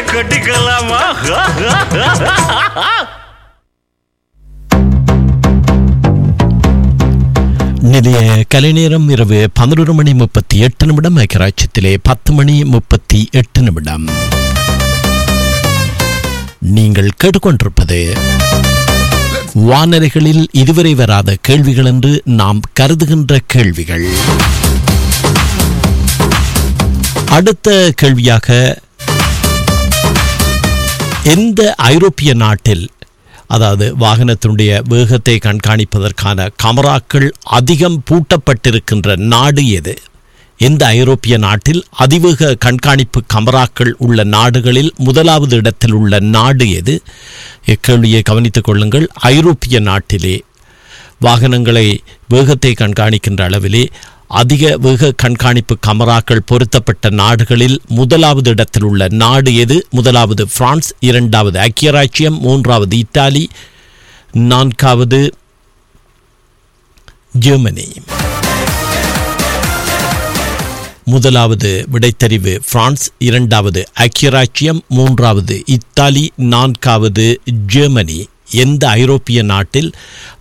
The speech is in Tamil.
கட்டிக்கலாமா நிலைய கலைநேரம் இரவு பதினொரு மணி முப்பத்தி எட்டு நிமிடம் ஐக்கியராட்சியத்திலே பத்து மணி முப்பத்தி எட்டு நிமிடம் நீங்கள் கேட்டுக்கொண்டிருப்பது வானரைகளில் இதுவரை வராத கேள்விகள் என்று நாம் கருதுகின்ற கேள்விகள் அடுத்த கேள்வியாக எந்த ஐரோப்பிய நாட்டில் அதாவது வாகனத்தினுடைய வேகத்தை கண்காணிப்பதற்கான கமராக்கள் அதிகம் பூட்டப்பட்டிருக்கின்ற நாடு எது எந்த ஐரோப்பிய நாட்டில் அதிவேக கண்காணிப்பு கமராக்கள் உள்ள நாடுகளில் முதலாவது இடத்தில் உள்ள நாடு எது இக்கேள்வியை கவனித்துக் கொள்ளுங்கள் ஐரோப்பிய நாட்டிலே வாகனங்களை வேகத்தை கண்காணிக்கின்ற அளவிலே அதிக வேக கண்காணிப்பு கமராக்கள் பொருத்தப்பட்ட நாடுகளில் முதலாவது இடத்தில் உள்ள நாடு எது முதலாவது பிரான்ஸ் இரண்டாவது ஐக்கிய ராச்சியம் மூன்றாவது இத்தாலி நான்காவது ஜெர்மனி முதலாவது விடைத்தறிவு பிரான்ஸ் இரண்டாவது ஐக்கிய ராச்சியம் மூன்றாவது இத்தாலி நான்காவது ஜெர்மனி எந்த ஐரோப்பிய நாட்டில்